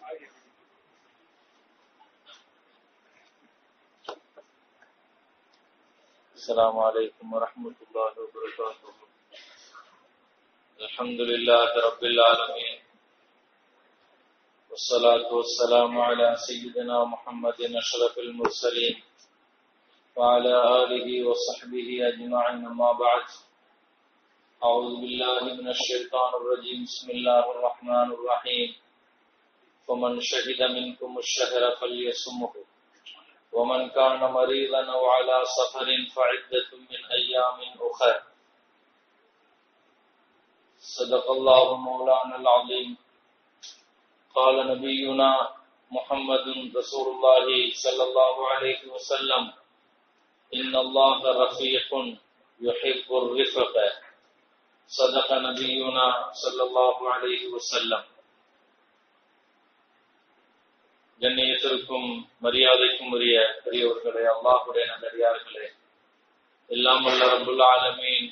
السلام عليكم ورحمة الله وبركاته الحمد لله رب العالمين والصلاة والسلام على سيدنا محمد أشرف المرسلين وعلى آله وصحبه أجمعين ما بعد أعوذ بالله من الشيطان الرجيم بسم الله الرحمن الرحيم فمن شهد منكم الشهر فليصمه ومن كان مريضا أو على سفر فعدة من أيام أخرى صدق الله مولانا العظيم قال نبينا محمد رسول الله صلى الله عليه وسلم إن الله رفيق يحب الرفق صدق نبينا صلى الله عليه وسلم கண்ணியத்திற்கும் மரியாதைக்கும் உரிய பெரியவர்களே அல்லாஹுடைய நல்லடியார்களே எல்லாம் வல்ல ரபுல் ஆலமீன்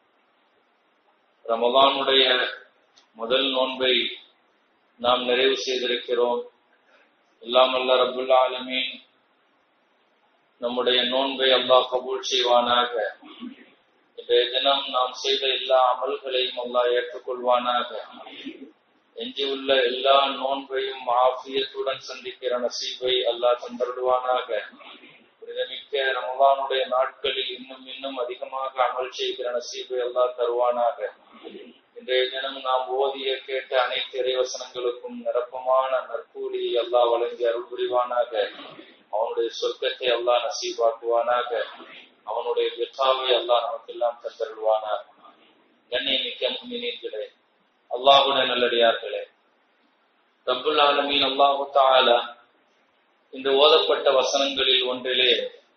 ரமதானுடைய முதல் நோன்பை நாம் நிறைவு செய்திருக்கிறோம் எல்லாம் வல்ல ரபுல் ஆலமீன் நம்முடைய நோன்பை அல்லாஹ் கபூல் செய்வானாக இன்றைய தினம் நாம் செய்த எல்லா அமல்களையும் அல்லாஹ் ஏற்றுக்கொள்வானாக எஞ்சியுள்ள எல்லா நோன்பையும் ஆபியத்துடன் சந்திக்கிற நசீபை அல்லாஹ் தந்தருடுவானாக புனிதமிக்க ரமலானுடைய நாட்களில் இன்னும் இன்னும் அதிகமாக அமல் செய்கிற நசீபை அல்லாஹ் தருவானாக இன்றைய தினம் நாம் ஓதிய கேட்ட அனைத்து இறைவசனங்களுக்கும் நிரப்பமான நற்கூலியை அல்லாஹ் வழங்கி அருள் புரிவானாக அவனுடைய சொர்க்கத்தை அல்லாஹ் நசீபாக்குவானாக அவனுடைய வெற்றாவை அல்லாஹ் நமக்கெல்லாம் தந்தருடுவானாக கண்ணியமிக்க முன்னினீர்களே அல்லாஹுடைய நல்லடியார்களே ரப்புல் ஆலமீன் அல்லாஹு தாலா இந்த ஓதப்பட்ட வசனங்களில் ஒன்றிலே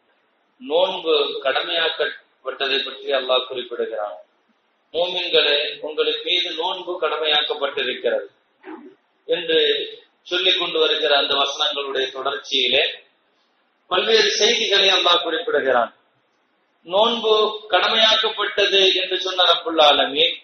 நோன்பு கடமையாக்கப்பட்டதை பற்றி அல்லாஹ் குறிப்பிடுகிறான் மூமின்களே உங்களுக்கு மீது நோன்பு கடமையாக்கப்பட்டிருக்கிறது என்று சொல்லிக் கொண்டு வருகிற அந்த வசனங்களுடைய தொடர்ச்சியிலே பல்வேறு செய்திகளை அல்லாஹ் குறிப்பிடுகிறான் நோன்பு கடமையாக்கப்பட்டது என்று சொன்ன ரப்புல் ஆலமீன்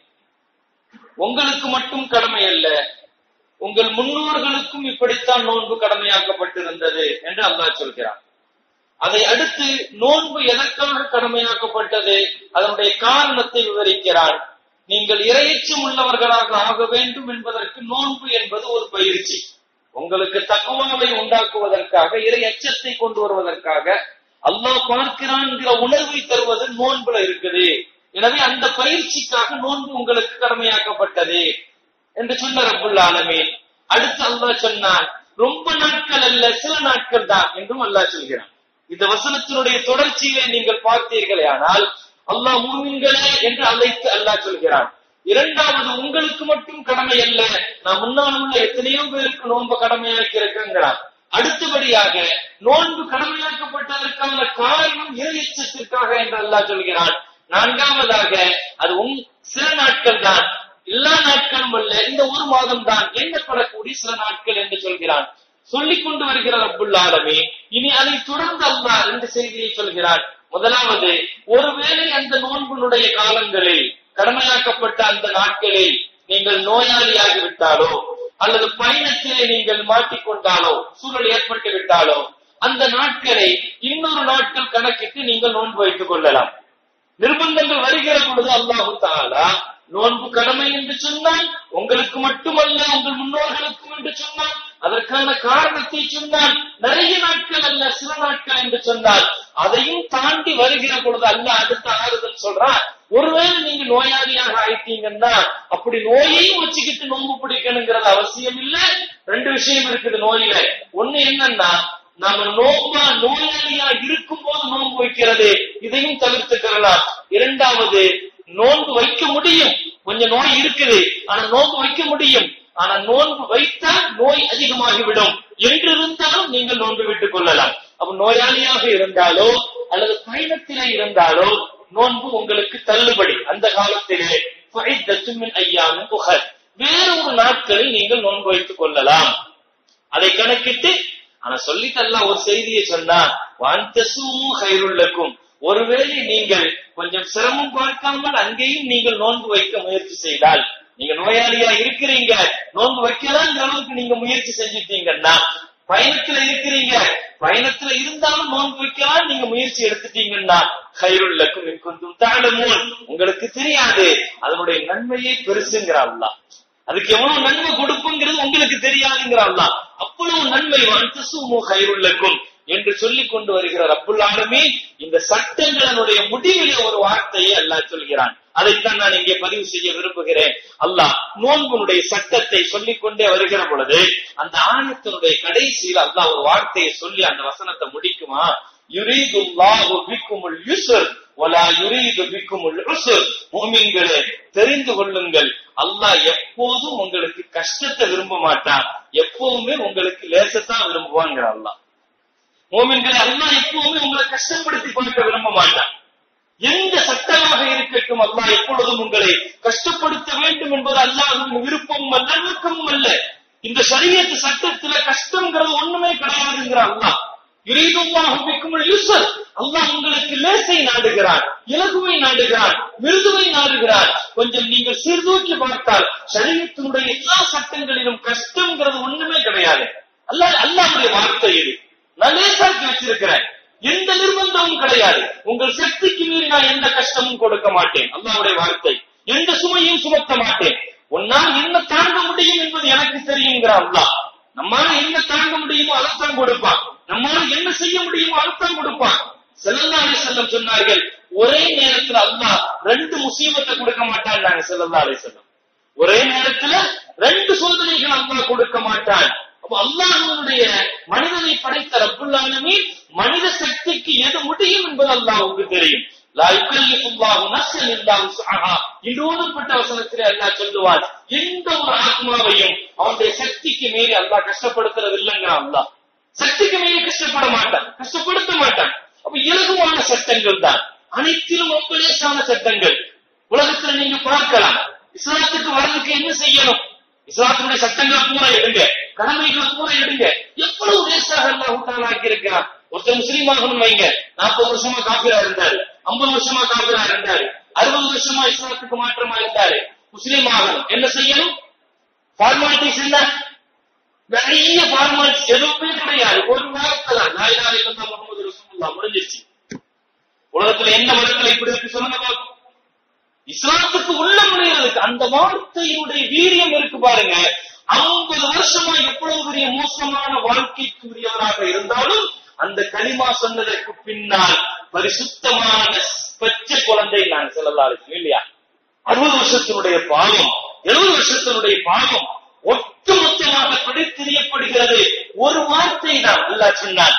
உங்களுக்கு மட்டும் கடமை அல்ல உங்கள் முன்னோர்களுக்கும் இப்படித்தான் நோன்பு கடமையாக்கப்பட்டிருந்தது என்று அல்லாஹ் சொல்கிறான் அதை அடுத்து நோன்பு எதற்காக கடமையாக்கப்பட்டது அதனுடைய காரணத்தை விவரிக்கிறான் நீங்கள் இரையச்சம் உள்ளவர்களாக ஆக வேண்டும் என்பதற்கு நோன்பு என்பது ஒரு பயிற்சி உங்களுக்கு தக்குவாவை உண்டாக்குவதற்காக இறை அச்சத்தை கொண்டு வருவதற்காக அல்லாஹ் பார்க்கிறான்கிற உணர்வை தருவது நோன்புல இருக்குது எனவே அந்த பயிற்சிக்காக நோன்பு உங்களுக்கு கடமையாக்கப்பட்டது என்று சொன்ன ரப்புல் ஆலமே அடுத்து அல்லாஹ் சொன்னான் ரொம்ப நாட்கள் அல்ல சில நாட்கள் தான் என்றும் அல்லாஹ் சொல்கிறான் இந்த வசனத்தினுடைய தொடர்ச்சியிலே நீங்கள் பார்த்தீர்களே ஆனால் அல்லாஹ் மூமின்களே என்று அழைத்து அல்லாஹ் சொல்கிறான் இரண்டாவது உங்களுக்கு மட்டும் கடமை அல்ல நான் முன்னால் உள்ள எத்தனையோ பேருக்கு நோன்பு கடமையாக்கி இருக்கிறான் அடுத்தபடியாக நோன்பு கடமையாக்கப்பட்டதற்கான காரணம் இறையச்சத்திற்காக என்று அல்லாஹ் சொல்கிறான் நான்காவதாக அது உன் சில நாட்கள் தான் எல்லா நாட்களும் அல்ல இந்த ஒரு மாதம் தான் எண்ணப்படக்கூடிய சில நாட்கள் என்று சொல்கிறான் சொல்லிக் கொண்டு வருகிறார் அப்புல்லாலமே இனி அதை தொடர்ந்து அல்லாஹ் இந்த செய்தியை சொல்கிறான் முதலாவது ஒருவேளை அந்த நோன்பினுடைய காலங்களில் கடமையாக்கப்பட்ட அந்த நாட்களில் நீங்கள் நோயாளியாகி விட்டாலோ அல்லது பயணத்திலே நீங்கள் மாட்டிக்கொண்டாலோ சூழல் ஏற்பட்டு விட்டாலோ அந்த நாட்களை இன்னொரு நாட்கள் கணக்கிட்டு நீங்கள் நோன்பு வைத்துக் கொள்ளலாம் நிர்பந்தங்கள் வருகிற பொழுது அல்லாஹு தாலா நோன்பு கடமை என்று சொன்னால் உங்களுக்கு மட்டுமல்ல உங்கள் முன்னோர்களுக்கும் என்று சொன்னால் அதற்கான காரணத்தை சொன்னால் நிறைய நாட்கள் அல்ல சில நாட்கள் என்று சொன்னால் அதையும் தாண்டி வருகிற பொழுது அல்ல அடுத்த ஆறுதல் சொல்றான் ஒருவேளை நீங்க நோயாளியாக ஆயிட்டீங்கன்னா அப்படி நோயையும் வச்சுக்கிட்டு நோன்பு பிடிக்கணுங்கிறது அவசியம் இல்ல ரெண்டு விஷயம் இருக்குது நோயில ஒண்ணு என்னன்னா நாம நோம்பா நோயாளியா இருக்கும் போது நோன்பு வைக்கிறது இதையும் தவிர்த்துக்கலாம் இரண்டாவது நோன்பு வைக்க முடியும் கொஞ்சம் நோய் இருக்குது ஆனா நோன்பு வைக்க முடியும் ஆனா நோன்பு வைத்தால் நோய் அதிகமாகிவிடும் என்று இருந்தாலும் நீங்கள் நோன்பு விட்டுக் கொள்ளலாம் அப்ப நோயாளியாக இருந்தாலோ அல்லது பயணத்திலே இருந்தாலோ நோன்பு உங்களுக்கு தள்ளுபடி அந்த காலத்திலே ஐயாமின் புகழ் வேறொரு நாட்களில் நீங்கள் நோன்பு வைத்துக் கொள்ளலாம் அதை கணக்கிட்டு ஆனா சொல்லித்தல்லாம் ஒரு செய்தியை சொன்னா கைருள்ளக்கும் ஒருவேளை நீங்கள் கொஞ்சம் சிரமம் பார்க்காமல் அங்கேயும் நீங்கள் நோன்பு வைக்க முயற்சி செய்தால் நீங்க நோயாளியா இருக்கிறீங்க நோன்பு வைக்கலாங்கிற அளவுக்கு நீங்க முயற்சி செஞ்சுட்டீங்கன்னா பயணத்துல இருக்கிறீங்க பயணத்துல இருந்தாலும் நோன்பு வைக்கலாம் நீங்க முயற்சி எடுத்துட்டீங்கன்னா கைருள்ளக்கும் கொஞ்சம் தாழமூல் உங்களுக்கு தெரியாது அதனுடைய நன்மையே பெருசுங்கிற அல்லாஹ் அதுக்கு எவ்வளவு நன்மை கொடுக்குங்கிறது உங்களுக்கு தெரியாதுங்கிற அல்லாஹ் அவ்வளவு நன்மை வந்து சுமு கைருள்ளக்கும் என்று சொல்லிக் கொண்டு வருகிற ரப்புல்லாலுமே இந்த சட்டங்களினுடைய முடிவிலே ஒரு வார்த்தையை அல்லாஹ் சொல்கிறான் அதைத்தான் நான் இங்கே பதிவு செய்ய விரும்புகிறேன் அல்லாஹ் நோன்புனுடைய சட்டத்தை சொல்லிக் கொண்டே வருகிற பொழுது அந்த ஆயத்தினுடைய கடைசியில் அல்லாஹ் ஒரு வார்த்தையை சொல்லி அந்த வசனத்தை முடிக்குமா யுரீதுல்லாஹு பிக்குமுல் யுஸ்ர் வலா யுரீது பிக்குமுல் உஸ்ர் முஃமின்களே தெரிந்து கொள்ளுங்கள் அல்லாஹ் எப்போதும் உங்களுக்கு கஷ்டத்தை விரும்ப மாட்டான் எப்பவுமே உங்களுக்கு லேசத்தான் விரும்புவாங்கிற அல்லாஹ் மோமின்களை அல்லாஹ் எப்பவுமே உங்களை கஷ்டப்படுத்தி பார்க்க விரும்ப மாட்டான் எந்த சட்டமாக இருக்கட்டும் அல்லாஹ் எப்பொழுதும் உங்களை கஷ்டப்படுத்த வேண்டும் என்பது அல்லாஹின் விருப்பமும் அல்ல நோக்கமும் அல்ல இந்த சரியத்து சட்டத்துல கஷ்டங்கிறது ஒண்ணுமே கிடையாதுங்கிற அல்லாஹ் அல்லாஹ் உங்களுக்கு லேசை நாடுகிறான் இலகுவை நாடுகிறான் மிருதுவை நாடுகிறான் கொஞ்சம் நீங்கள் சீர்தூக்கி பார்த்தால் சரீரத்தினுடைய எல்லா சட்டங்களிலும் கஷ்டங்கிறது ஒண்ணுமே கிடையாது அல்லாஹ் அல்லாஹுடைய வார்த்தை இது நான் லேசாக்கி வச்சிருக்கிறேன் எந்த நிர்பந்தமும் கிடையாது உங்கள் சக்திக்கு மீறி நான் எந்த கஷ்டமும் கொடுக்க மாட்டேன் அல்லாவுடைய வார்த்தை எந்த சுமையும் சுமத்த மாட்டேன் உன்னால் என்ன தாங்க முடியும் என்பது எனக்கு தெரியுங்கிற அல்லாஹ் நம்மால என்ன தாங்க முடியுமோ அதைத்தான் கொடுப்பான் நம்மால என்ன செய்ய முடியுமோ அதைத்தான் கொடுப்பான் செல்லல்லாலே செல்லம் சொன்னார்கள் ஒரே நேரத்துல அல்லாஹ் ரெண்டு முசீபத்தை கொடுக்க மாட்டான் நாங்க செல்லல்லாலே செல்லம் ஒரே நேரத்துல ரெண்டு சோதனைகள் அல்லாஹ் கொடுக்க மாட்டான் அப்ப அல்லாஹனுடைய மனிதனை படைத்த ரப்புல்லாலுமே மனித சக்திக்கு எது முடியும் என்பது அல்லாஹுக்கு தெரியும் இன்று ஓதப்பட்ட வசனத்திலே அல்லாஹ் சொல்லுவான் எந்த ஒரு ஆத்மாவையும் அவனுடைய சக்திக்கு மீறி அல்லாஹ் கஷ்டப்படுத்துறது இல்லைங்க அல்லாஹ் சக்திக்கு மீறி கஷ்டப்பட மாட்டான் கஷ்டப்படுத்த மாட்டான் அப்ப இலகுவான சட்டங்கள் தான் அனைத்திலும் ரொம்ப லேசான சட்டங்கள் உலகத்துல நீங்க பார்க்கலாம் இஸ்லாத்துக்கு வர்றதுக்கு என்ன செய்யணும் இஸ்லாத்தினுடைய சட்டங்களை பூரா எடுங்க கடமைகளை பூரா எடுங்க எவ்வளவு லேசாக அல்லாஹ் ஆக்கி இருக்கிறான் ஒருத்தர் முஸ்லீம் ஆகணும் வைங்க நாற்பது வருஷமா காபிரா இருந்தாரு ஐம்பது வருஷமா காபிரா இருந்தாரு அறுபது வருஷமா இஸ்லாத்துக்கு மாற்றமா இருந்தாரு முஸ்லீம் ஆகணும் என்ன செய்யணும் ஃபார்மாலிட்டிஸ் என்ன நிறைய ஃபார்மாலிட்டிஸ் எதுவுமே கிடையாது ஒரு வாரத்துல நாயினாரை வந்தா முகமது ரசூல்லா முடிஞ்சிருச்சு உலகத்துல எந்த மதத்துல இப்படி இருக்கு சொல்லுங்க பார்ப்போம் இஸ்லாத்துக்கு உள்ள நுழையிறதுக்கு அந்த வார்த்தையினுடைய வீரியம் இருக்கு பாருங்க ஐம்பது வருஷமா எவ்வளவு பெரிய மோசமான வாழ்க்கைக்கு உரியவராக இருந்தாலும் அந்த களிமா சொன்னதற்கு பின்னால் பரிசுத்தமான பச்சை குழந்தை நான் சொல்லலாம் இல்லையா அறுபது வருஷத்தினுடைய பாவம் எழுபது வருஷத்தினுடைய பாவம் ஒட்டுமொத்தமாக பிடித்தெறியப்படுகிறது ஒரு வார்த்தை தான் அல்லாஹ் சொன்னான்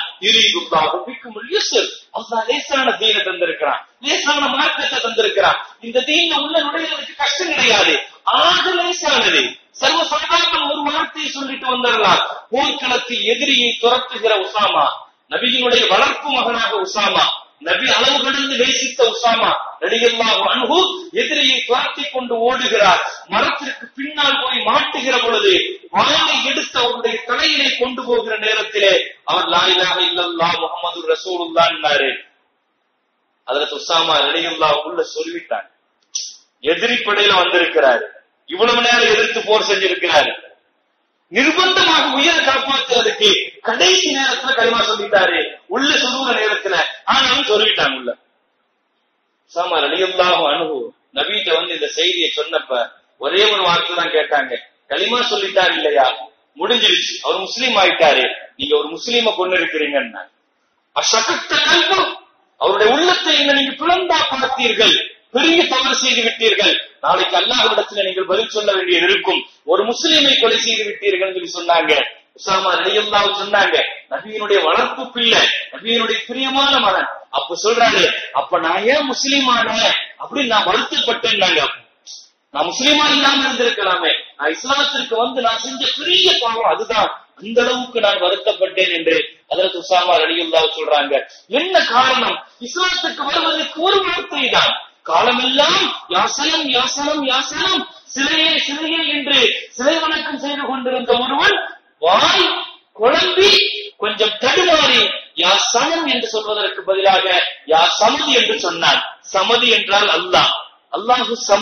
அல்லாஹ் லேசான தீனை தந்திருக்கிறான் லேசான மார்க்கத்தை தந்திருக்கிறான் இந்த தீன உள்ள நுழைவதற்கு கஷ்டம் கிடையாது ஆக லேசானது சர்வசாதாரணம் ஒரு வார்த்தையை சொல்லிட்டு வந்துடலாம் போர்க்களத்தில் எதிரியை துரத்துகிற உசாமா நபியினுடைய வளர்ப்பு மகனாக உசாமா நபி அளவு கடந்து நேசித்த உசாமா நடிகல்லாஹு அணுகு எதிரியை துரத்தி கொண்டு ஓடுகிறார் மரத்திற்கு பின்னால் போய் மாட்டுகிற பொழுது வாளை எடுத்து அவருடைய தலையிலே கொண்டு போகிற நேரத்திலே அவர் லாயிலாக இல்லல்லா முகமது ரசூலுல்லான்னாரு அதுல உசாமா நடிகல்லா உள்ள சொல்லிவிட்டான் எதிரி படையில வந்திருக்கிறாரு இவ்வளவு நேரம் எதிர்த்து போர் செஞ்சிருக்கிறாரு நிர்பந்தமாக உயிரை காப்பாற்றுறதுக்கு கடைசி நேரத்துல களிமா சொல்லிட்டாரு உள்ள சொல்லுற நேரத்துல ஆனாலும் சொல்லிட்டாங்க உள்ள சாமா ரலியல்லாஹு அணுகு நபீட்ட வந்து இந்த செய்தியை சொன்னப்ப ஒரே ஒரு வார்த்தை தான் கேட்டாங்க களிமா சொல்லிட்டாரு இல்லையா முடிஞ்சிருச்சு அவர் முஸ்லீம் ஆயிட்டாரு நீங்க ஒரு முஸ்லீம கொண்டு இருக்கிறீங்கன்னா அசகத்த கல்வம் அவருடைய உள்ளத்தை என்ன நீங்க பிளந்தா பார்த்தீர்கள் பெரிய தவறு செய்து விட்டீர்கள் நாளைக்கு அல்லாஹ்விடத்துல நீங்கள் பதில் சொல்ல வேண்டியது இருக்கும் ஒரு முஸ்லீமை கொலை செய்து விட்டீர்கள் சொல்லி சொன்னாங்க உசாமா ரலியல்லாஹு சொன்னாங்க நபியினுடைய வளர்ப்பு பிள்ளை நபியினுடைய பிரியமான மகன் அப்ப சொல்றாரு அப்ப நான் ஏன் முஸ்லீமான அப்படின்னு நான் வருத்தப்பட்டேன்னாங்க நான் முஸ்லீமா இல்லாம இருந்திருக்கலாமே நான் இஸ்லாத்திற்கு வந்து நான் செஞ்ச பெரிய பாவம் அதுதான் அந்த அளவுக்கு நான் வருத்தப்பட்டேன் என்று அதற்கு உசாமா ரலியல்லாஹு சொல்றாங்க என்ன காரணம் இஸ்லாத்துக்கு வருவதற்கு ஒரு வார்த்தை தான் காலமெல்லாம் யாசனம் யாசனம் யாசனம் சிலையே சிலையே என்று சிலை வணக்கம் செய்து கொண்டிருந்த ஒருவன் வாய் குழம்பி கொஞ்சம் தடுமாறி யா சமம் என்று சொல்வதற்கு பதிலாக யா சமதி என்று சொன்னான் சமதி என்றால் அல்லாஹ் அல்லாஹு சமது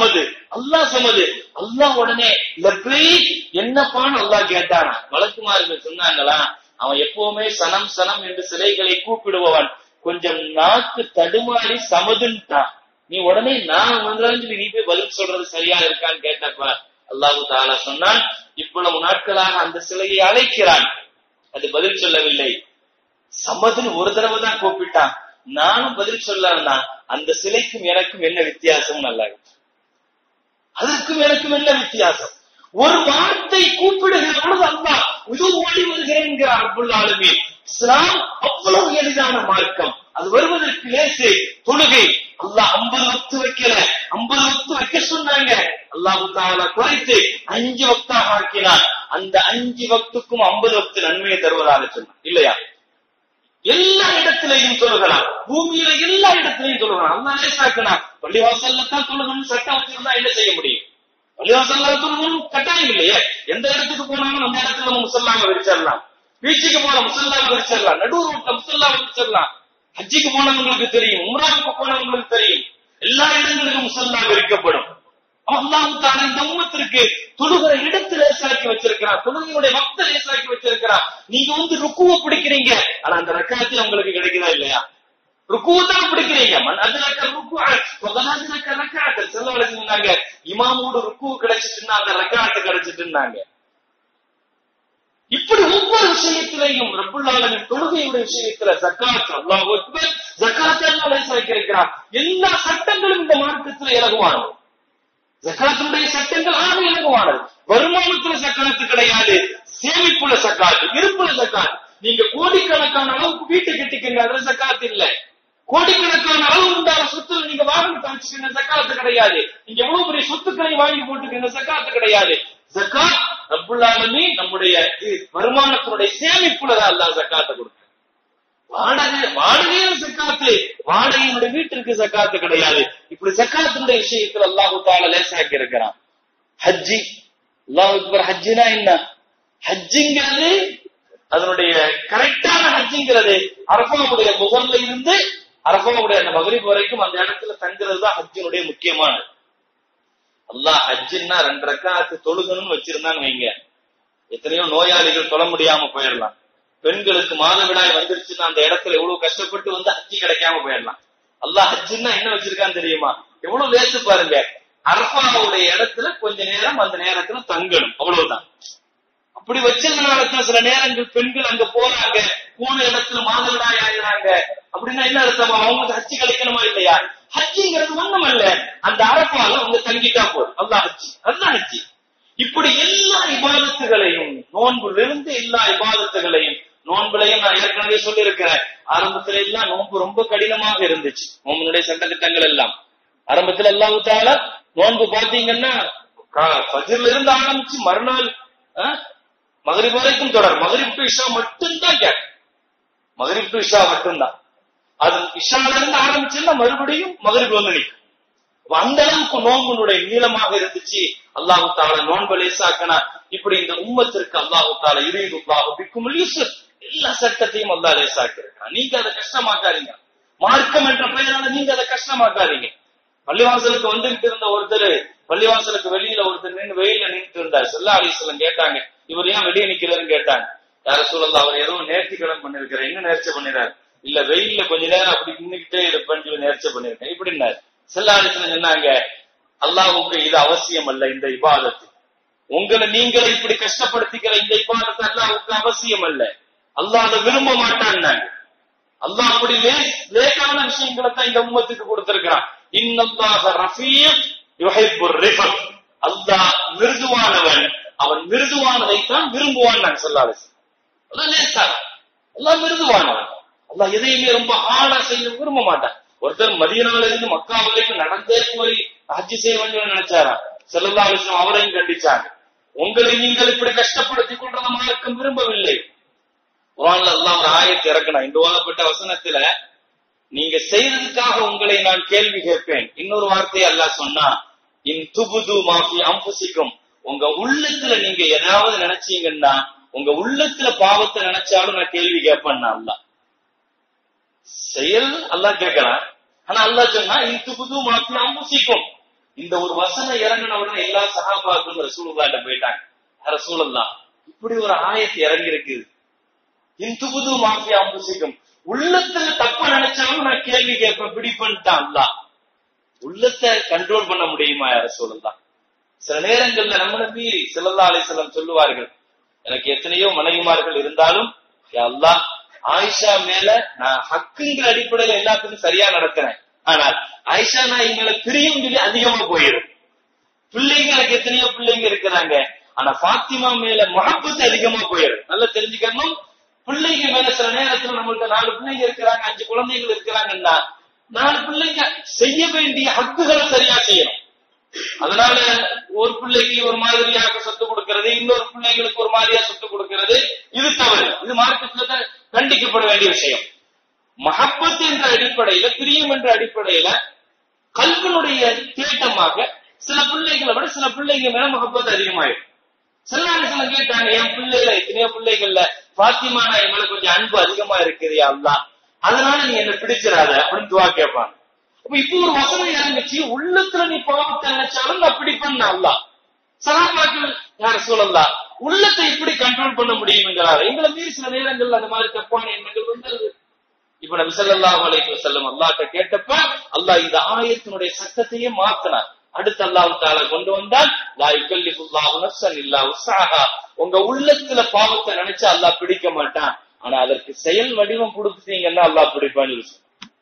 அல்லாஹ் சமது அல்லாஹ் உடனே லப்பை என்னப்பான்னு அல்லாஹ் கேட்டானா வழக்குமார்கள் சொன்னாங்களா அவன் எப்பவுமே சனம் சனம் என்று சிலைகளை கூப்பிடுபவன் கொஞ்சம் நாக்கு தடுமாறி சமதுன்ட்டான் நீ உடனே நான் வந்து நீ போய் பதில் சொல்றது சரியா இருக்கான்னு கேட்டப்ப அல்லாஹு தாலா சொன்னான் இவ்வளவு நாட்களாக அந்த சிலையை அழைக்கிறான் அது பதில் சொல்லவில்லை சம்மதுன்னு ஒரு தடவை தான் கூப்பிட்டான் நானும் பதில் சொல்லா அந்த சிலைக்கும் எனக்கும் என்ன வித்தியாசம் நல்லா அதற்கும் எனக்கும் என்ன வித்தியாசம் ஒரு வார்த்தை கூப்பிடுகிற பொழுது அல்லா இது ஓடி வருகிறேன் என்கிறார் அப்துல்லாலுமே இஸ்லாம் அவ்வளவு எளிதான மார்க்கம் அது வருவதற்கு லேசு தொழுகை அல்லாஹ் ஐம்பது வக்து வைக்கல ஐம்பது வக்து வைக்க சொன்னாங்க அல்லாஹு தாலா குறைத்து அஞ்சு வக்தாக ஆக்கினார் அந்த அஞ்சு வக்துக்கும் ஐம்பது வக்து நன்மையை தருவதாக சொன்னார் இல்லையா எல்லா இடத்திலையும் தொழுகலாம் பூமியில எல்லா இடத்திலையும் தொழுகலாம் அல்லா லேசாக்குனா பள்ளிவாசல்ல தான் தொழுகணும் சட்டம் வச்சிருந்தா என்ன செய்ய முடியும் பள்ளிவாசல்ல தொழுகணும் கட்டாயம் இல்லையே எந்த இடத்துக்கு போனாலும் அந்த இடத்துல நம்ம முசல்லாம விரிச்சிடலாம் பீச்சுக்கு போன முசல்லாம விரிச்சிடலாம் நடுவு ரோட்ல முசல்லாம விரிச்சிடலாம் ஹஜ்ஜிக்கு போனவங்களுக்கு தெரியும் உம்ராவுக்கு போனவங்களுக்கு தெரியும் எல்லா இடங்களுக்கும் முசல்லா விரிக்கப்படும் அல்லாஹு தாலா இந்த உம்மத்திற்கு தொழுகிற இடத்தை லேசாக்கி வச்சிருக்கிறான் தொழுகையுடைய பக்த லேசாக்கி வச்சிருக்கிறான் நீங்க வந்து ருக்குவ பிடிக்கிறீங்க ஆனா அந்த ரக்காத்து உங்களுக்கு கிடைக்குதா இல்லையா ருக்குவ தான் பிடிக்கிறீங்க மன் அதுலக்க ருக்கு பகலாதுலக்க ரக்காத்து செல்லவளை சொன்னாங்க இமாமோட ருக்குவ கிடைச்சிட்டுன்னா அந்த ரக்காத்து கிடைச்சிட்டுன்னாங்க இப்படி ஒவ்வொரு விஷயத்திலையும் ரப்புல்லாலின் தொழுகையுடைய விஷயத்துல ஜக்காத் அல்லாஹ் அக்பர் ஜக்காத் எல்லாம் லேசாக்கி இருக்கிறான் எல்லா சட்டங்களும் இந்த மார்க்கத்துல இலகுவானது ஜக்காத்தினுடைய சட்டங்கள் ஆக இலகுவானது வருமானத்துல சக்காத்து கிடையாது சேமிப்புல சக்காத்து இருப்புல சக்காத்து நீங்க கோடிக்கணக்கான அளவுக்கு வீட்டை கட்டிக்கங்க அதுல சக்காத்து இல்ல கோடிக்கணக்கான அளவு உண்டான சொத்துல நீங்க வாகனம் தவிச்சுக்கங்க சக்காத்து கிடையாது நீங்க எவ்வளவு பெரிய சொத்துக்களை வாங்கி போட்டுக்கங்க சக்காத்து கிடையாது ஜக்காத் ரப்புல்லாலுமே நம்முடைய வருமானத்தினுடைய சேமிப்புல தான் அல்லாஹ் சக்காத்தை கொடுக்க வாடகை வாடகையும் சக்காத்து வாடகையினுடைய வீட்டிற்கு சக்காத்து கிடையாது இப்படி சக்காத்தினுடைய விஷயத்துல அல்லாஹு தால லேசாக்கி இருக்கிறான் ஹஜ்ஜி அல்லாஹ் அக்பர் ஹஜ்ஜினா என்ன ஹஜ்ஜிங்கிறது அதனுடைய கரெக்டான ஹஜ்ஜிங்கிறது அரபாவுடைய முகர்ல இருந்து அரபாவுடைய அந்த மகரிப் வரைக்கும் அந்த இடத்துல தங்குறது தான் ஹஜ்ஜினுடைய முக்கியமானது அல்லாஹ் ஹஜ்ஜின்னா ரெண்டு ரக்காத்து தொழுகணும்னு வச்சிருந்தான்னு வைங்க எத்தனையோ நோயாளிகள் தொழ முடியாம போயிடலாம் பெண்களுக்கு மாதவிடாய் வந்துருச்சுன்னா அந்த இடத்துல எவ்வளவு கஷ்டப்பட்டு வந்து ஹஜ்ஜி கிடைக்காம போயிடலாம் அல்லாஹ் ஹஜ்ஜின்னா என்ன வச்சிருக்கான்னு தெரியுமா எவ்வளவு லேசு பாருங்க அரபாவுடைய இடத்துல கொஞ்ச நேரம் அந்த நேரத்துல தங்கணும் அவ்வளவுதான் அப்படி வச்சதுனால தான் சில நேரங்கள் பெண்கள் அங்க போறாங்க போன இடத்துல மாதவிடாய் ஆகிறாங்க அப்படின்னா என்ன அர்த்தம் அவங்களுக்கு ஹஜ்ஜி கிடைக்கணுமா இல்லையா ஹஜ்ஜிங்கிறது ஒண்ணும் இல்ல அந்த அரப்பால அவங்க தங்கிட்டா போதும் அல்லாஹ் ஹஜ்ஜி அல்லாஹ் ஹஜ்ஜி இப்படி எல்லா இபாதத்துகளையும் நோன்புலிருந்து எல்லா இபாதத்துகளையும் நோன்புலையும் நான் ஏற்கனவே சொல்லியிருக்கிறேன் ஆரம்பத்துல எல்லாம் நோன்பு ரொம்ப கடினமாக இருந்துச்சு நோம்புனுடைய சட்டத்திட்டங்கள் எல்லாம் ஆரம்பத்துல எல்லாம் ஊத்தால நோன்பு பாத்தீங்கன்னா பஜிர்ல இருந்து ஆரம்பிச்சு மறுநாள் மகரிப் வரைக்கும் தொடர் மகரிப் டு இஷா மட்டும்தான் கேட்க மகரிப் டு இஷா மட்டும்தான் அது இஷால இருந்து ஆரம்பிச்சுன்னா மறுபடியும் மகரிப் வந்து நிற்கும் அந்த அளவுக்கு நோன்புனுடைய நீளமாக இருந்துச்சு அல்லாஹு தால நோன்பு லேசாக்கனா இப்படி இந்த உம்மத்திற்கு அல்லாஹு தால இறையுல்லாஹு பிக்கும் யூசுப் எல்லா சட்டத்தையும் அல்லா லேசாக்கி இருக்கான் நீங்க அதை கஷ்டமாக்காதீங்க மார்க்கம் என்ற பெயரால நீங்க அதை கஷ்டமாக்காதீங்க பள்ளிவாசலுக்கு வந்துகிட்டு இருந்த ஒருத்தர் பள்ளிவாசலுக்கு வெளியில ஒருத்தர் நின்று வெயில நின்று இருந்தார் செல்லா அலிஸ்லம் கேட்டாங்க இவர் ஏன் வெளியே நிக்கிறாருன்னு கேட்டாங்க யார சூழல் அவர் ஏதோ நேர்த்திக்கடன் பண்ணிருக்காரு என்ன நேர்ச்சி பண்ணிறாரு இல்ல வெயில்ல கொஞ்ச நேரம் அப்படி நின்னுக்கிட்டே இருப்பேன்னு சொல்லி நேர்ச்சி பண்ணிருக்கேன் இப்படின்னாரு செல்லா அலிஸ்லம் சொன்னாங்க அல்லாஹுக்கு இது அவசியம் அல்ல இந்த இபாதத்து உங்களை நீங்களை இப்படி கஷ்டப்படுத்திக்கிற இந்த இபாதத்து அல்லாஹுக்கு அவசியம் அல்ல அல்லாஹ் அதை விரும்ப மாட்டான்னாங்க அல்லாஹ் அப்படி லேசான விஷயங்களை தான் இந்த உம்மத்துக்கு கொடுத்திருக்கிறான் இன்னல்லாஹ ரஃபீக் யுஹிப்புர் ரிஃபக் அல்லாஹ் மிருதுவானவன் அவன் மிருதுவானதை தான் விரும்புவான் நான் சொல்லாது அல்லாஹ் லேசான அல்லாஹ் மிருதுவானவன் அல்லாஹ் எதையுமே ரொம்ப ஆழா செய்ய விரும்ப மாட்டான் ஒருத்தர் மதியனால இருந்து மக்கா வரைக்கும் நடந்தே போய் ஹஜ்ஜி செய்ய வேண்டும் நினைச்சாரா செல்லல்லா விஷயம் அவரையும் கண்டிச்சாங்க உங்களை நீங்கள் இப்படி கஷ்டப்படுத்தி கொண்டத மார்க்கம் விரும்பவில்லை குரான்ல எல்லாம் ஒரு ஆயத்தை இறக்கணும் இந்த ஓதப்பட்ட வசனத்துல நீங்க செய்ததுக்காக உங்களை நான் கேள்வி கேட்பேன் இன்னொரு வார்த்தையை அல்லாஹ் சொன்னா இன் துபுது மாஃபி அம்புசிக்கும் உங்க உள்ளத்துல நீங்க ஏதாவது நினைச்சீங்கன்னா உங்க உள்ளத்துல பாவத்தை நினைச்சாலும் நான் கேள்வி கேட்பேன் அல்ல செயல் அல்லாஹ் கேட்கலாம் ஆனா அல்லாஹ் சொன்னா இன் துபுது மாஃபி அம்புசிக்கும் இந்த ஒரு வசனம் இறங்கின உடனே எல்லா சகாபாக்களும் ரசூலுல்லாட்ட போயிட்டாங்க ரசூலல்லாம் இப்படி ஒரு ஆயத்து இறங்கி இருக்குது இந்து புது மாஃபியா அம்புசிக்கும் உள்ளத்துல தப்ப நினைச்சாலும் நான் கேள்வி கேட்பேன் பிடிப்பன்ட்டான் அல்ல உள்ளத்தை கண்ட்ரோல் பண்ண முடியுமா யார சொல்லலாம் சில நேரங்கள்ல நம்மள மீறி சிலல்லா அலிசல்லம் சொல்லுவார்கள் எனக்கு எத்தனையோ மனைவிமார்கள் இருந்தாலும் அல்லா ஆயிஷா மேல நான் ஹக்குங்கிற அடிப்படையில எல்லாத்துக்கும் சரியா நடக்கிறேன் ஆனால் ஆயிஷா நான் எங்களை பிரியும் சொல்லி அதிகமா போயிடும் பிள்ளைங்க எனக்கு எத்தனையோ பிள்ளைங்க இருக்கிறாங்க ஆனா பாத்திமா மேல மகப்பத்து அதிகமா போயிடும் நல்லா தெரிஞ்சுக்கணும் பிள்ளைங்க மேல சில நேரத்துல நம்மள்ட்ட நாலு பிள்ளைங்க இருக்கிறாங்க அஞ்சு குழந்தைகள் இருக்கிறாங்கன்னா நாலு பிள்ளைங்க செய்ய வேண்டிய ஹக்குகளை சரியா செய்யணும் அதனால ஒரு பிள்ளைக்கு ஒரு மாதிரியாக சொத்து கொடுக்கிறது இன்னொரு பிள்ளைங்களுக்கு ஒரு மாதிரியா சொத்து கொடுக்கிறது இது தவறு இது மார்க்கத்துல கண்டிக்கப்பட வேண்டிய விஷயம் மஹப்பத் என்ற அடிப்படையில பிரியம் என்ற அடிப்படையில கல்வனுடைய தேட்டமாக சில பிள்ளைகளை விட சில பிள்ளைங்க மேல மஹப்பத் அதிகமாயிடும் சில சில கேட்டாங்க என் பிள்ளைல எத்தனையோ பிள்ளைகள்ல பாத்திமா நான் என் மேல கொஞ்சம் அன்பு அதிகமா இருக்குது அல்லா அதனால நீ என்ன பிடிச்சிடாத அப்படின்னு துவா கேட்பாங்க அப்ப இப்போ ஒரு வசனம் இறங்குச்சு உள்ளத்துல நீ பாவத்தை நினைச்சாலும் நான் பிடிப்பேன் அல்லா சலாபாக்கள் யார சூழல்லா உள்ளத்தை எப்படி கண்ட்ரோல் பண்ண முடியுங்கிறாரு எங்களை மீறி சில நேரங்கள்ல அந்த மாதிரி தப்பான எண்ணங்கள் வந்து இப்ப நபி ஸல்லல்லாஹு அலைஹி வஸல்லம் அல்லாஹ்ட்ட கேட்டப்ப அல்லாஹ் இந்த ஆயத்தினுடைய சட்டத்தையே மாத்தினார் அடுத்து அல்லாஹ் தால கொண்டு வந்தால் லா யுகல்லிஃபுல்லாஹு நஃப்ஸன் இல்லா உஸ்ஸாஹா உங்க உள்ளத்துல பாவத்தை நினைச்சு அல்லாஹ் பிடிக்க மாட்டான் ஆனா அதற்கு செயல் வடிவம் கொடுத்துட்டீங்கன்னா அல்லாஹ் பிடிப்பான்னு சொல்லி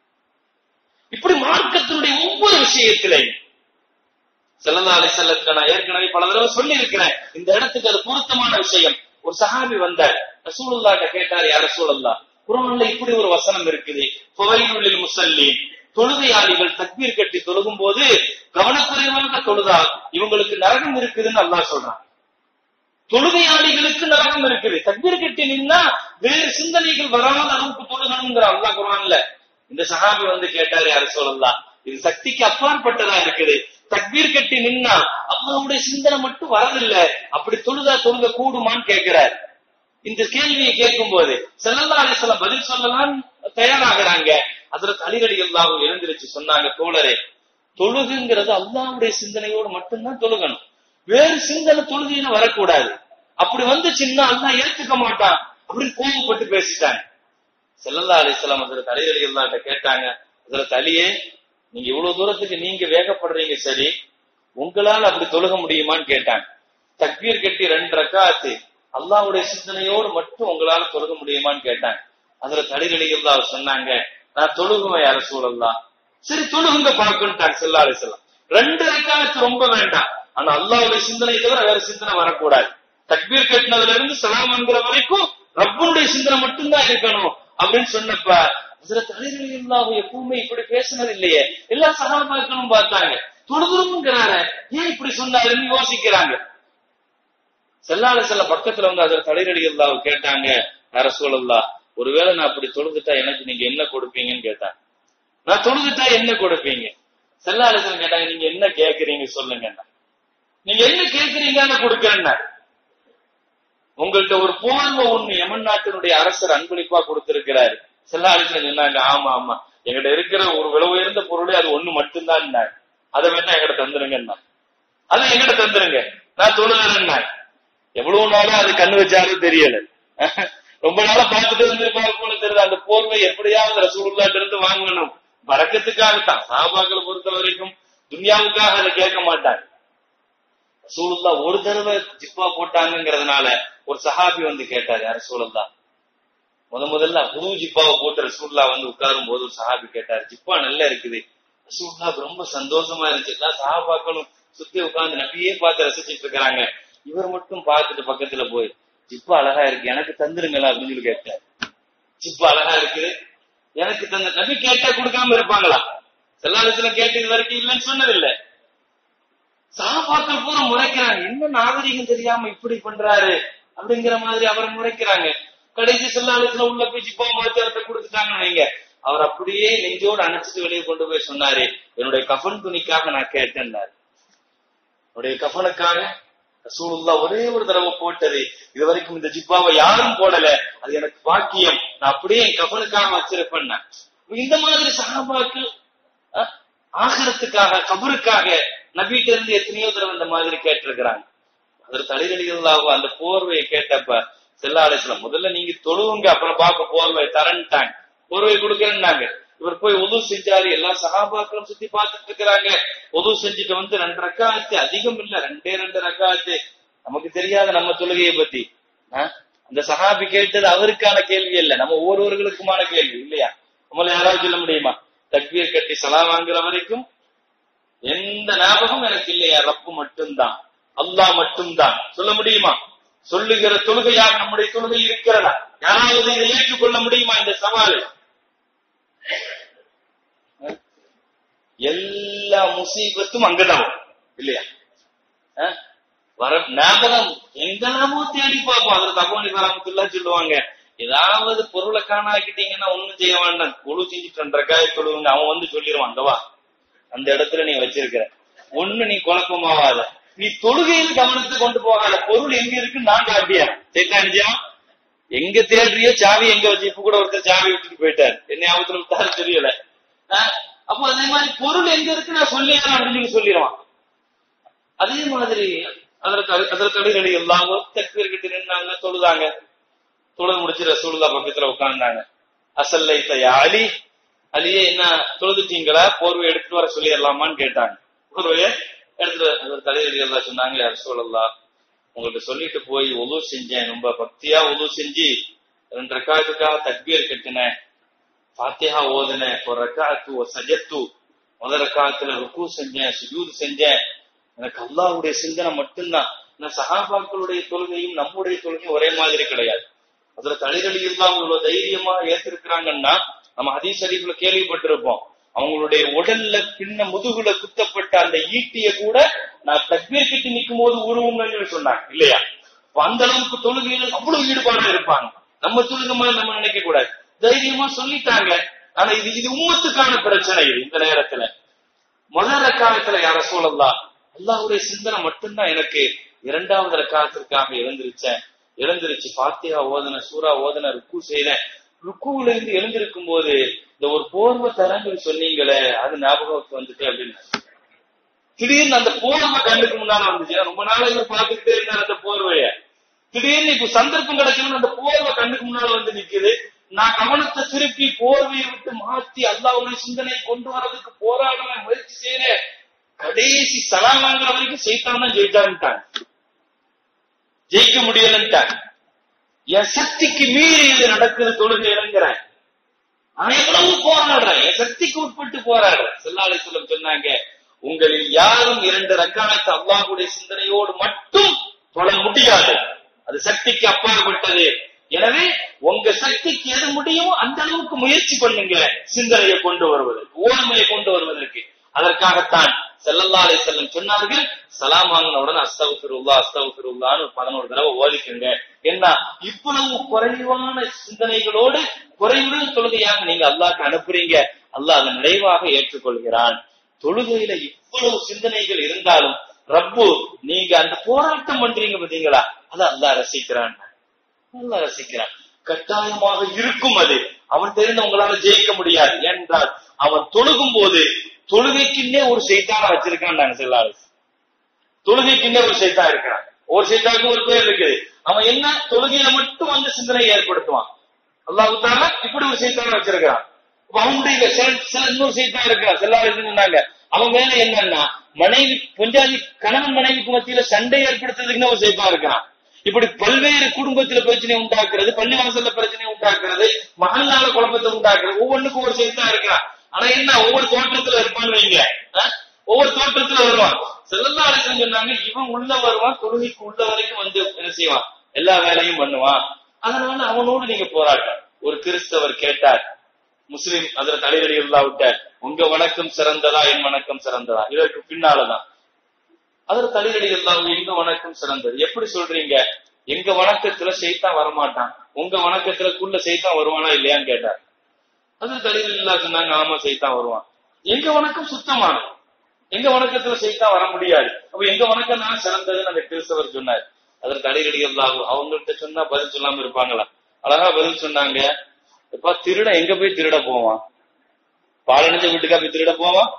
இப்படி மார்க்கத்தினுடைய ஒவ்வொரு விஷயத்திலையும் செல்லல்லா அலிசல்லத்துக்கு நான் ஏற்கனவே பல தடவை சொல்லி இருக்கிறேன் இந்த இடத்துக்கு அது பொருத்தமான விஷயம் ஒரு சஹாபி வந்தார் ரசூலுல்லாட்ட கேட்டார் யார் ரசூலுல்லா குரான்ல இப்படி ஒரு வசனம் இருக்குது புவையுள்ளில் முசல்லி தொழுகையாளிகள் தக்பீர் கட்டி தொழுகும் போது கவனக்குறைவாக தொழுதா இவங்களுக்கு நரகம் இருக்குதுன்னு அல்லாஹ் சொல்றான் தொழுகையாளிகளுக்கு நரகம் இருக்குது தக்பீர் கட்டி நின்னா வேறு சிந்தனைகள் வராத அளவுக்கு தொழுகணுங்கிற அல்லாஹ் குரான்ல இந்த சஹாபி வந்து கேட்டாரு யாரு சொல்லலாம் இது சக்திக்கு அப்பாற்பட்டதா இருக்குது தக்பீர் கட்டி நின்னா அல்லாவுடைய சிந்தனை மட்டும் வரதில்லை அப்படி தொழுதா தொழுக கூடுமான்னு கேட்கிறார் இந்த கேள்வியை கேட்கும் போது செல்லல்லா அலிசல்லாம் பதில் சொல்லலாம் தயாராகிறாங்க அதுல தலிரடிகள் தான் எழுந்திருச்சு சொன்னாங்க தோழரே தொழுகுங்கிறது அல்லாவுடைய சிந்தனையோடு மட்டும்தான் தொழுகணும் வேறு சிந்தனை தொழுகையில வரக்கூடாது அப்படி வந்துச்சுன்னா அல்லா ஏத்துக்க மாட்டான் அப்படின்னு கோபப்பட்டு பேசிட்டாங்க செல்லல்லா அலிஸ்லாம் அதுல தலைவலிகள் தான் கேட்டாங்க அதுல தலையே நீங்க இவ்வளவு தூரத்துக்கு நீங்க வேகப்படுறீங்க சரி உங்களால அப்படி தொழுக முடியுமான்னு கேட்டாங்க தக்பீர் கட்டி ரெண்டு ரக்காத்து அல்லாவுடைய சிந்தனையோடு மட்டும் உங்களால தொழுக முடியுமான்னு கேட்டாங்க அதுல தலைவலிகள் தான் சொன்னாங்க நான் தொழுகுவேன் யார சூழல்லாம் சரி தொழுகுங்க பார்க்கணுட்டாங்க செல்லா அலிஸ்லாம் ரெண்டு ரக்காத்து ரொம்ப வேண்டாம் ஆனா அல்லாவுடைய சிந்தனை தவிர வேற சிந்தனை வரக்கூடாது தக்பீர் கட்டினதுல இருந்து சலாம்ங்கிற வரைக்கும் ரப்பனுடைய சிந்தனை மட்டும்தான் இருக்கணும் அப்படின்னு சொன்னப்ப அதுல தலைவலி இல்லாம எப்பவுமே இப்படி பேசினது இல்லையே எல்லா சகாபாக்களும் பார்த்தாங்க தொழுதுருங்கிறார ஏன் இப்படி சொன்னாருன்னு யோசிக்கிறாங்க செல்லால செல்ல பக்கத்துல வந்து அதுல தலைவலி இல்லாம கேட்டாங்க யார சூழல்லா ஒருவேளை நான் அப்படி தொழுதுட்டா எனக்கு நீங்க என்ன கொடுப்பீங்கன்னு கேட்டாங்க நான் தொழுதுட்டா என்ன கொடுப்பீங்க செல்லாலசன் கேட்டாங்க நீங்க என்ன கேக்குறீங்க சொல்லுங்க நீங்க என்ன கேக்குறீங்கன்னு கொடுக்கறேன்னா உங்கள்ட்ட ஒரு போர்வ ஒண்ணு யமன் நாட்டினுடைய அரசர் அன்பளிப்பா கொடுத்திருக்கிறாரு செல்லாலிசன் சொன்னாங்க ஆமா ஆமா எங்கிட்ட இருக்கிற ஒரு விலை உயர்ந்த பொருளே அது ஒண்ணு மட்டும்தான் அதை வேணா எங்கிட்ட தந்துருங்க அதை எங்கிட்ட தந்துருங்க நான் தொழுகிறேன் எவ்வளவு நாளும் அது கண்ணு வச்சாலும் தெரியல ரொம்ப நாளா பார்த்துட்டு வந்திருப்பாரு போல தெரியுது அந்த போர்வை எப்படியாவது ரசூலுல்லாட்ட இருந்து வாங்கணும் வரக்கத்துக்காகத்தான் சாபாக்களை பொறுத்த வரைக்கும் துன்யாவுக்காக அதை கேட்க மாட்டாங்க ரசூலுல்லா ஒரு தடவை ஜிப்பா போட்டாங்கிறதுனால ஒரு சஹாபி வந்து கேட்டாரு யார் ரசூலுல்லா முத முதல்ல புது ஜிப்பாவை போட்டு ரசூல்லா வந்து உட்காரும் போது ஒரு சஹாபி கேட்டாரு ஜிப்பா நல்லா இருக்குது ரசூல்லாவுக்கு ரொம்ப சந்தோஷமா இருந்துச்சு எல்லா சஹாபாக்களும் சுத்தி உட்கார்ந்து நபியே பார்த்து ரசிச்சிட்டு இருக்கிறாங்க இவர் மட்டும் பார்த்துட்டு பக்கத்துல போய் ஜிப்பா அழகா இருக்கு எனக்கு தந்துருங்களா அப்படின்னு சொல்லி கேட்டாரு ஜிப்பா அழகா இருக்குது எனக்கு தந்த நபி கேட்டா கொடுக்காம இருப்பாங்களா செல்லாலத்துல கேட்டு இது வரைக்கும் இல்லைன்னு சொன்னதில்லை சாபாக்கள் பூரா முறைக்கிறாங்க என்ன நாகரிகம் தெரியாம இப்படி பண்றாரு அப்படிங்கிற மாதிரி அவரை முறைக்கிறாங்க கடைசி செல்லாலத்துல உள்ள போய் ஜிப்பா மருத்துவத்தை கொடுத்துட்டாங்கன்னு வைங்க அவர் அப்படியே நெஞ்சோடு அணைச்சிட்டு வெளியே கொண்டு போய் சொன்னாரு என்னுடைய கஃபன் துணிக்காக நான் கேட்டேன்னாரு என்னுடைய கஃபனுக்காக ரசூலுல்லா ஒரே ஒரு தடவை போட்டது இது வரைக்கும் இந்த ஜிப்பாவை யாரும் போடல அது எனக்கு பாக்கியம் நான் அப்படியே என் கபனுக்காக வச்சிருப்பேன் இந்த மாதிரி சகாபாக்கு ஆகரத்துக்காக கபருக்காக நபிட்ட இருந்து எத்தனையோ தடவை இந்த மாதிரி கேட்டிருக்கிறாங்க அதில் தலைவலிகளாகும் அந்த போர்வையை கேட்டப்ப செல்லாலேஸ்ல முதல்ல நீங்க தொழுவுங்க அப்புறம் பார்க்க போர்வை தரன்ட்டாங்க போர்வை கொடுக்கறேன்னாங்க இவர் போய் உதவு செஞ்சாரு எல்லா சகாபாக்களும் சுத்தி பார்த்துட்டு இருக்கிறாங்க உதவு செஞ்சுட்டு வந்து ரெண்டு ரக்காத்து அதிகம் இல்ல ரெண்டே ரெண்டு ரக்காத்து நமக்கு தெரியாத நம்ம தொழுகையை பத்தி ஆ? அந்த சஹாபி கேட்டது அவருக்கான கேள்வி இல்ல நம்ம ஒவ்வொருவர்களுக்குமான கேள்வி இல்லையா நம்மள யாராவது சொல்ல முடியுமா தக்பீர் கட்டி சலா வாங்குற வரைக்கும் எந்த ஞாபகம் எனக்கு இல்லையா ரப்பு மட்டும்தான் அல்லாஹ் மட்டும்தான் சொல்ல முடியுமா சொல்லுகிற தொழுகையாக நம்முடைய தொழுகை இருக்கிறதா யாராவது இதை ஏற்றுக்கொள்ள முடியுமா இந்த சவால் அஹ்? எல்லா முசீபத்தும் அங்கதான் வரும். இல்லையா அஹ்? வர ஞாபகம் எங்கெல்லாமோ தேடி பார்ப்போம் அதுல தகவலி பராமத்துல்லா சொல்லுவாங்க ஏதாவது பொருளை காணாக்கிட்டீங்கன்னா ஒண்ணும் செய்ய வேண்டாம் குழு செஞ்சுட்டு ரக்காய குழுவுங்க அவன் வந்து சொல்லிடுவான் அங்கவா அந்த இடத்துல நீ வச்சிருக்கிற ஒண்ணு நீ குழப்பமாவாத நீ தொழுகையில் கவனத்தை கொண்டு போகாத பொருள் எங்க இருக்கு நான் காட்டியா சேத்தானிஜா எங்க தேடுறியோ சாவி எங்க வச்சு இப்ப கூட ஒருத்தர் சாவி விட்டுட்டு போயிட்டார் என்ன ஆபத்துல விட்டாரு தெரியல ஆஹ் அப்போ அதே மாதிரி பொருள் எங்க இருக்கு நான் சொல்லிடுறேன் அப்படின்னு சொல்லி சொல்லிடுவான் அதே மாதிரி அதற்கு அதற்கு அடிக்கடி எல்லாம் தக்பீர் கிட்ட நின்னாங்க தொழுதாங்க தொழுது முடிச்சு ரசூலுல்லா பக்கத்துல உட்கார்ந்தாங்க அசல்லை தயா அலி அலியே என்ன தொழுதுட்டீங்களா போர்வை எடுத்துட்டு வர சொல்லிடலாமான்னு கேட்டாங்க போர்வைய எடுத்துட்டு அவர் தலைவலி எல்லாம் சொன்னாங்க யார் சொல்லலாம் உங்கள்ட்ட சொல்லிட்டு போய் உதவு செஞ்சேன் ரொம்ப பக்தியா உதவு செஞ்சு ரெண்டு ரக்காத்துக்காக தக்பீர் கட்டினேன் ஃபாத்திஹா ஓதுனேன் ஒரு ரக்காத்து ஒரு சஜத்து முதல் ரக்காத்துல ருக்கு செஞ்சேன் சுஜூது செஞ்சேன் எனக்கு அல்லாஹ்வுடைய சிந்தனை மட்டும்தான் ஆனா சஹாபாக்களுடைய தொழுகையும் நம்முடைய தொழுகையும் ஒரே மாதிரி கிடையாது அதுல தலைகளி எல்லாம் இவ்வளவு தைரியமா ஏத்திருக்கிறாங்கன்னா நம்ம ஹதீஸ் ஷரீஃப்ல கேள்விப்பட்டிருப்போம் அவங்களுடைய உடல்ல பின்ன முதுகுல குத்தப்பட்ட அந்த ஈட்டிய கூட நான் தக்பீர் கட்டி நிற்கும் போது உருவங்கன்னு சொன்னாங்க இல்லையா அப்ப அந்த அளவுக்கு தொழுகையில அவ்வளவு ஈடுபாடு இருப்பாங்க நம்ம தொழுகை மாதிரி நம்ம நினைக்க கூடாது தைரியமா சொல்லிட்டாங்க ஆனா இது இது உம்மத்துக்கான பிரச்சனை இது இந்த நேரத்துல முதல் ரக்காலத்துல யார சூழல்லாம் அல்லாஹ்வுடைய சிந்தனை மட்டும்தான் எனக்கு இரண்டாவது ரக்காலத்திற்காக எழுந்திருச்சேன் எழுந்திருச்சு பாத்தியா ஓதன சூரா ஓதன ருக்கு செய்தேன் ருக்குல இருந்து எழுந்திருக்கும் போது இந்த ஒரு போர்வை தரங்கள் சொன்னீங்களே அது ஞாபகத்துக்கு வந்துட்டு அப்படின்னு திடீர்னு அந்த போர்வை கண்ணுக்கு முன்னால வந்துச்சு ரொம்ப நாள் இவர் பார்த்துக்கிட்டே இருந்தார் அந்த போர்வைய திடீர்னு இப்ப சந்தர்ப்பம் கிடைக்கணும் அந்த போர்வை கண்ணுக்கு முன்னால வந்து நிக்குது நான் கவனத்தை திருப்பி போர்வையை விட்டு மாத்தி அல்லாவுடைய சிந்தனையை கொண்டு வரதுக்கு போராடுறேன் முயற்சி செய்யறேன் கடைசி சலாம் வாங்குற வரைக்கும் சைத்தான் தான் ஜெயிச்சான்ட்டாங்க ஜெயிக்க முடியலன்ட்டாங்க என் சக்திக்கு மீறி இது நடக்குது தொழுகை இறங்குறேன் நான் எவ்வளவு போராடுறேன் என் சக்திக்கு உட்பட்டு போராடுறேன் செல்லாலை சொல்லம் சொன்னாங்க உங்களில் யாரும் இரண்டு ரக்காலத்து அல்லாஹுடைய சிந்தனையோடு மட்டும் தொழ முடியாது அது சக்திக்கு அப்பாற்பட்டது எனவே உங்க சக்திக்கு எது முடியுமோ அந்த அளவுக்கு முயற்சி பண்ணுங்க சிந்தனையை கொண்டு வருவதற்கு ஓர்மையை கொண்டு வருவதற்கு அதற்காகத்தான் செல்லல்லா அலை செல்லம் சொன்னார்கள் சலாம் வாங்கினவுடன் அஸ்தகுருல்லா அஸ்தகுருல்லான்னு பதினோரு தடவை ஓதிக்குங்க என்ன இவ்வளவு குறைவான சிந்தனைகளோடு குறைவுடன் தொழுகையாக நீங்க அல்லாஹ்க்கு அனுப்புறீங்க அல்லாஹ் அதை நிறைவாக ஏற்றுக்கொள்கிறான் தொழுகையில இவ்வளவு சிந்தனைகள் இருந்தாலும் ரப்பு நீங்க அந்த போராட்டம் பண்றீங்க பாத்தீங்களா அதை அல்லாஹ் ரசிக்கிறான் அல்லாஹ் ரசிக்கிறான் கட்டாயமாக இருக்கும் அது அவன் தெரிந்து உங்களால ஜெயிக்க முடியாது ஏனென்றால் அவன் தொழுகும் போது தொழுகைக்குன்னே ஒரு சைத்தான வச்சிருக்கான் நாங்க செல்லாரு தொழுகைக்குன்னே ஒரு சைத்தான் இருக்கிறான் ஒரு சைத்தானுக்கு ஒரு பேர் இருக்குது அவன் என்ன தொழுகையில மட்டும் வந்து சிந்தனை ஏற்படுத்துவான் அல்லாஹுத்தால இப்படி ஒரு சைத்தான வச்சிருக்கிறான் அப்ப அவனுடைய சில சில இன்னொரு சைத்தான் இருக்கிறான் செல்லாரு சொன்னாங்க அவன் வேலை என்னன்னா மனைவி பொஞ்சாதி கணவன் மனைவிக்கு மத்தியில சண்டை ஏற்படுத்துறதுக்குன்னு ஒரு சைத்தான் இருக்கிறான் இப்படி பல்வேறு குடும்பத்துல பிரச்சனை உண்டாக்குறது பள்ளிவாசல்ல பிரச்சனை உண்டாக்குறது மகளால குழப்பத்தை உண்டாக்குறது ஒவ்வொன்றுக்கும் ஒரு சைத்தான் இருக்கிறான் ஆனா என்ன ஒவ்வொரு தோற்றத்துல இருப்பான்னு வைங்க அஹ்? ஒவ்வொரு தோற்றத்துல வருவான் செல்லல்லா அலிசன் சொன்னாங்க இவன் உள்ள வருவான் தொழுகைக்கு உள்ள வரைக்கும் வந்து என்ன செய்வான் எல்லா வேலையும் பண்ணுவான் அதனால அவனோடு நீங்க போராட்டம் ஒரு கிறிஸ்தவர் கேட்டார் முஸ்லிம் அதுல தலைவலி விட்ட உங்க வணக்கம் சிறந்ததா என் வணக்கம் சிறந்ததா இதற்கு பின்னாலதான் அதுல தலைவலி இல்லாம எங்க வணக்கம் சிறந்தது எப்படி சொல்றீங்க எங்க வணக்கத்துல செய்தான் வரமாட்டான் உங்க வணக்கத்துல குள்ள செய்தான் வருவானா இல்லையான்னு கேட்டார் அது தலைவலி இல்லா சொன்னாங்க ஆமா செய்தான் வருவான் எங்க வணக்கம் சுத்தமானது எங்க வணக்கத்துல செய்தான் வர முடியாது அப்ப எங்க வணக்கம் தான் சிறந்ததுன்னு அந்த கிறிஸ்தவர் சொன்னார் அதற்கு அடிக்கடி இல்லாகும் அவங்கள்ட்ட சொன்னா பதில் சொல்லாம இருப்பாங்களா அழகா பதில் சொன்னாங்க எப்பா திருட எங்க போய் திருட போவான் பாலடைஞ்ச வீட்டுக்கா போய் திருட போவான்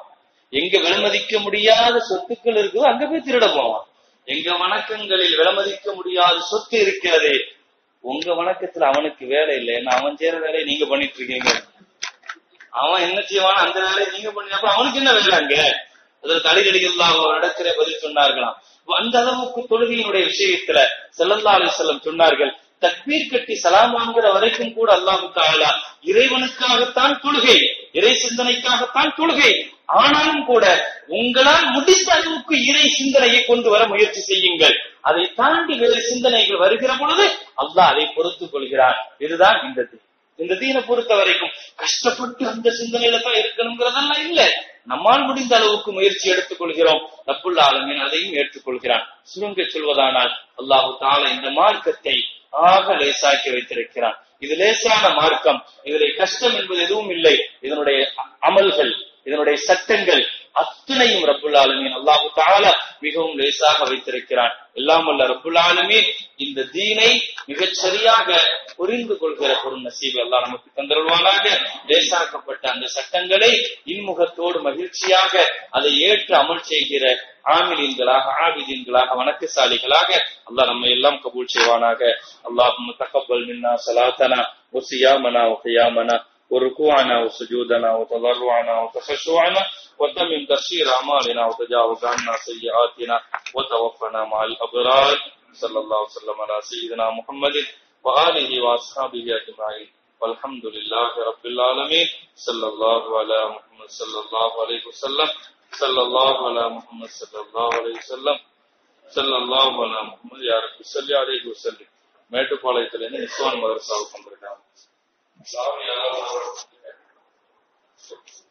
எங்க விலமதிக்க முடியாத சொத்துக்கள் இருக்குதோ அங்க போய் திருட போவான் எங்க வணக்கங்களில் விலமதிக்க முடியாத சொத்து இருக்கிறது உங்க வணக்கத்துல அவனுக்கு வேலை இல்லை ஏன்னா அவன் செய்யற வேலையை நீங்க பண்ணிட்டு இருக்கீங்க அவன் என்ன செய்வான் அந்த வேலையை நீங்க பண்ணினப்ப அவனுக்கு என்ன வேலை அங்க அதில் தலைகளில்லாக ஒரு இடத்துல பதில் சொன்னார்களாம் அந்த அளவுக்கு தொழுகையினுடைய விஷயத்துல செல்லல்லா அலிசல்லம் சொன்னார்கள் தக்பீர் கட்டி சலாம் வாங்குற வரைக்கும் கூட அல்லாஹு தாலா இறைவனுக்காகத்தான் தொழுகை இறை சிந்தனைக்காகத்தான் தொழுகை ஆனாலும் கூட உங்களால் முடிந்த அளவுக்கு இறை சிந்தனையை கொண்டு வர முயற்சி செய்யுங்கள் அதை தாண்டி வேறு சிந்தனைகள் வருகிற பொழுது அல்லாஹ் அதை பொறுத்துக் கொள்கிறான் இதுதான் இந்த தீன் இந்த தீனை பொறுத்த வரைக்கும் கஷ்டப்பட்டு அந்த சிந்தனையில தான் இருக்கணுங்கிறதெல்லாம் இல்ல நம்மால் முடிந்த அளவுக்கு முயற்சி எடுத்துக் கொள்கிறோம் ரப்புல் ஆலமீன் அதையும் ஏற்றுக்கொள்கிறான் சுருங்க சொல்வதானால் அல்லாஹு தால இந்த மார்க்கத்தை ஆக லேசாக்கி வைத்திருக்கிறான் இது லேசான மார்க்கம் இதில் கஷ்டம் என்பது எதுவும் இல்லை இதனுடைய அமல்கள் இதனுடைய சட்டங்கள் அத்தனையும் ரப்புல் ஆலமீன் அல்லாஹு தாலா மிகவும் லேசாக வைத்திருக்கிறான் எல்லாம் அல்ல ரப்புல் ஆலமீன் இந்த தீனை மிகச் சரியாக புரிந்து கொள்கிற ஒரு நசீப் அல்லாஹ் நமக்கு தந்தருள்வானாக லேசாக்கப்பட்ட அந்த சட்டங்களை இன்முகத்தோடு மகிழ்ச்சியாக அதை ஏற்று அமல் செய்கிற ஆமிலீன்களாக ஆபிதீன்களாக வணக்கசாலிகளாக அல்லாஹ் நம்ம எல்லாம் கபூல் செய்வானாக அல்லாஹும் தகப்பல் மின்னா சலாத்தனா ஒசியாமனா ஒகையாமனா وركوعنا وسجودنا وتضرعنا وتخشعنا وتمم تسير أعمالنا وتجاوز عنا سيئاتنا وتوفنا مع الأبرار صلى الله وسلم على سيدنا محمد وآله وأصحابه أجمعين والحمد لله رب العالمين صلى الله على محمد صلى الله عليه وسلم صلى الله على محمد صلى الله عليه وسلم صلى الله على محمد يا رب صلي عليه وسلم மேட்டுப்பாளையத்திலிருந்து நிஸ்வான் மதரசாவுக்கு வந்திருக்காங்க சாமி யாராவது